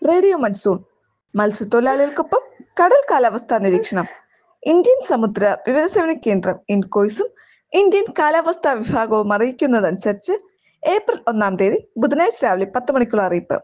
radio monsoon മത്സ്യത്തൊഴിലാളികൾക്കൊപ്പം കടൽ കാലാവസ്ഥാ നിരീക്ഷണം ഇന്ത്യൻ സമുദ്ര വിവരസേവന കേന്ദ്രം ഇൻകോയ്സും ഇന്ത്യൻ കാലാവസ്ഥാ വിഭാഗവും അറിയിക്കുന്നതനുസരിച്ച് ഏപ്രിൽ ഒന്നാം തീയതി ബുധനാഴ്ച രാവിലെ പത്ത് മണിക്കുള്ള അറിയിപ്പ്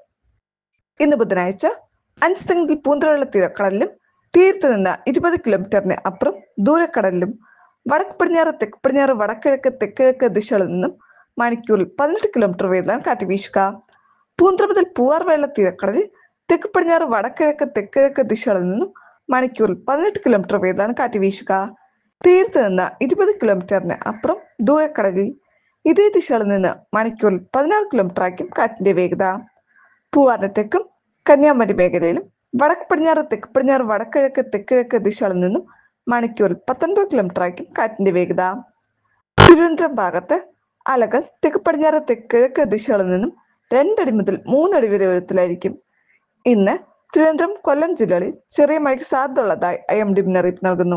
ഇന്ന് ബുധനാഴ്ച അഞ്ച് തെങ്ങിൽ പൂന്തറയുള്ള തീരക്കടലിലും തീരത്ത് നിന്ന് ഇരുപത് കിലോമീറ്ററിന് അപ്പുറം ദൂരക്കടലിലും വടക്ക് പടിഞ്ഞാറ് തെക്ക് പടിഞ്ഞാറ് വടക്കിഴക്ക് തെക്കിഴക്ക് ദിശകളിൽ നിന്നും മണിക്കൂറിൽ പതിനെട്ട് കിലോമീറ്റർ വേഗത്തിലാണ് കാറ്റ് വീശുക പൂന്തറ മുതൽ പൂവാർവേള തീരക്കടലിൽ തെക്ക് പടിഞ്ഞാറ് വടക്കിഴക്ക് തെക്കിഴക്ക് ദിശകളിൽ നിന്നും മണിക്കൂറിൽ പതിനെട്ട് കിലോമീറ്റർ വേഗത്തിലാണ് കാറ്റ് വീശുക തീരത്ത് നിന്ന് ഇരുപത് കിലോമീറ്ററിന് അപ്പുറം ദൂരക്കടലിൽ ഇതേ ദിശകളിൽ നിന്ന് മണിക്കൂറിൽ പതിനാറ് കിലോമീറ്റർ ആയിരിക്കും കാറ്റിന്റെ വേഗത പൂവാറിന് തെക്കും കന്യാകുമാരി മേഖലയിലും വടക്ക് പടിഞ്ഞാറ് തെക്ക് പടിഞ്ഞാറ് വടക്കിഴക്ക് തെക്കിഴക്ക് ദിശകളിൽ നിന്നും മണിക്കൂറിൽ പത്തൊൻപത് കിലോമീറ്റർ ആയിരിക്കും കാറ്റിന്റെ വേഗത തിരുവനന്തപുരം ഭാഗത്ത് അലകൾ തെക്ക് പടിഞ്ഞാറ് തെക്കിഴക്ക് ദിശകളിൽ നിന്നും രണ്ടടി മുതൽ മൂന്നടി വരെ ഉയരത്തിലായിരിക്കും ഇന്ന് തിരുവനന്തപുരം കൊല്ലം ജില്ലകളിൽ ചെറിയ മഴയ്ക്ക് സാധ്യതയുള്ളതായി ഐ എം ഡി മുന്നറിയിപ്പ് നൽകുന്നു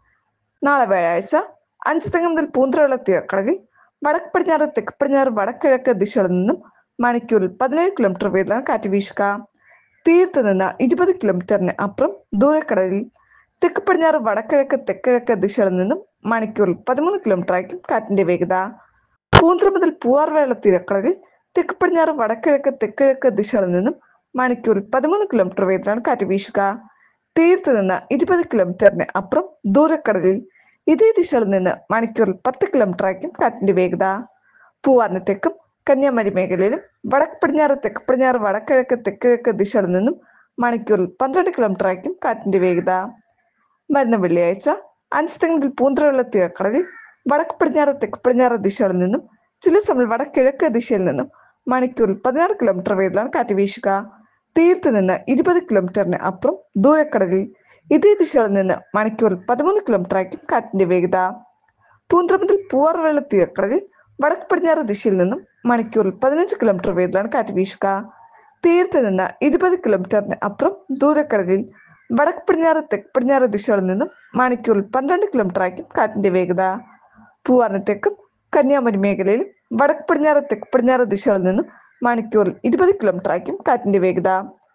നാളെ വ്യാഴാഴ്ച അഞ്ച് തെങ്ങ് മുതൽ പൂന്തറയുള്ള തീരക്കടലിൽ വടക്ക് പടിഞ്ഞാറ് തെക്ക് പടിഞ്ഞാറ് വടക്കിഴക്ക് ദിശകളിൽ നിന്നും മണിക്കൂറിൽ പതിനേഴ് കിലോമീറ്റർ വേഗത്തിലാണ് കാറ്റ് വീശുക തീരത്ത് നിന്ന് ഇരുപത് കിലോമീറ്ററിന് അപ്പുറം ദൂരക്കടലിൽ തെക്ക് പടിഞ്ഞാറ് വടക്കിഴക്ക് തെക്കിഴക്ക് ദിശകളിൽ നിന്നും മണിക്കൂറിൽ പതിമൂന്ന് കിലോമീറ്റർ ആയിരിക്കും കാറ്റിന്റെ വേഗത പൂന്തറ മുതൽ പൂവാർവേള തീരക്കടലിൽ തെക്ക് പടിഞ്ഞാറ് വടക്കിഴക്ക് തെക്കിഴക്ക് ദിശകളിൽ നിന്നും മണിക്കൂറിൽ പതിമൂന്ന് കിലോമീറ്റർ വേഗത്തിലാണ് കാറ്റ് വീശുക തീരത്ത് നിന്ന് ഇരുപത് കിലോമീറ്ററിന് അപ്പുറം ദൂരക്കടലിൽ ഇതേ ദിശകളിൽ നിന്ന് മണിക്കൂറിൽ പത്ത് കിലോമീറ്റർ ആയിരിക്കും കാറ്റിന്റെ വേഗത പൂവാറിന് തെക്കും കന്യാകുമാരി മേഖലയിലും വടക്ക് പടിഞ്ഞാറ് തെക്ക് പടിഞ്ഞാറ് വടക്കിഴക്ക് തെക്കിഴക്ക് ദിശകളിൽ നിന്നും മണിക്കൂറിൽ പന്ത്രണ്ട് കിലോമീറ്റർ ആയിരിക്കും കാറ്റിന്റെ വേഗത വരുന്ന വെള്ളിയാഴ്ച അഞ്ച് തെങ്ങിൽ പൂന്തറയുള്ള തീരക്കടലിൽ വടക്ക് പടിഞ്ഞാറ് തെക്ക് പടിഞ്ഞാറ് ദിശകളിൽ നിന്നും ചില സമയം വടക്കിഴക്ക് ദിശയിൽ നിന്നും മണിക്കൂറിൽ പതിനാറ് കിലോമീറ്റർ വേഗത്തിലാണ് കാറ്റ് വീശുക തീരത്ത് നിന്ന് ഇരുപത് കിലോമീറ്ററിന് അപ്പുറം ദൂരക്കടലിൽ ഇതേ ദിശകളിൽ നിന്ന് മണിക്കൂറിൽ പതിമൂന്ന് കിലോമീറ്റർ ആയിരിക്കും കാറ്റിന്റെ വേഗത പൂന്തറ മുതൽ പൂവാർവേള തീരക്കടലിൽ വടക്ക് പടിഞ്ഞാറ് ദിശയിൽ നിന്നും മണിക്കൂറിൽ പതിനഞ്ച് കിലോമീറ്റർ വേഗത്തിലാണ് കാറ്റ് വീശുക തീരത്ത് നിന്ന് ഇരുപത് കിലോമീറ്ററിന് അപ്പുറം ദൂരക്കടലിൽ വടക്ക് പടിഞ്ഞാറ് തെക്ക് പടിഞ്ഞാറ് ദിശകളിൽ നിന്നും മണിക്കൂറിൽ പന്ത്രണ്ട് കിലോമീറ്റർ ആയിരിക്കും കാറ്റിന്റെ വേഗത പൂവാറിന് തെക്കും കന്യാകുമാരി മേഖലയിലും വടക്ക് പടിഞ്ഞാറ് തെക്ക് പടിഞ്ഞാറ് ദിശകളിൽ നിന്നും മണിക്കൂറിൽ ഇരുപത് കിലോമീറ്റർ ആയിരിക്കും കാറ്റിന്റെ വേഗത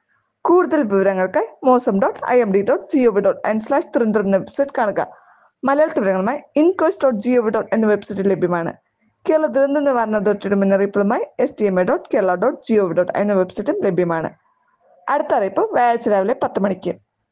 കൂടുതൽ വിവരങ്ങൾക്കായി mausam dot I M D dot gov dot in slash Thiruvananthapuram എന്ന വെബ്സൈറ്റ് കാണുക മലയാളത്തിൽ വിവരങ്ങളുമായി ഇൻകോസ് ഡോട്ട് ജിഒവി ഡോട്ട് എന്ന വെബ്സൈറ്റിൽ ലഭ്യമാണ് കേരള ദുരന്ത നിവാരണ അതോറിറ്റിയുടെ മുന്നറിയിപ്പുകളുമായി S T M A dot Kerala dot gov dot എന്ന വെബ്സൈറ്റും ലഭ്യമാണ് അടുത്ത അറിയിപ്പ് വ്യാഴാഴ്ച രാവിലെ പത്ത് മണിക്ക്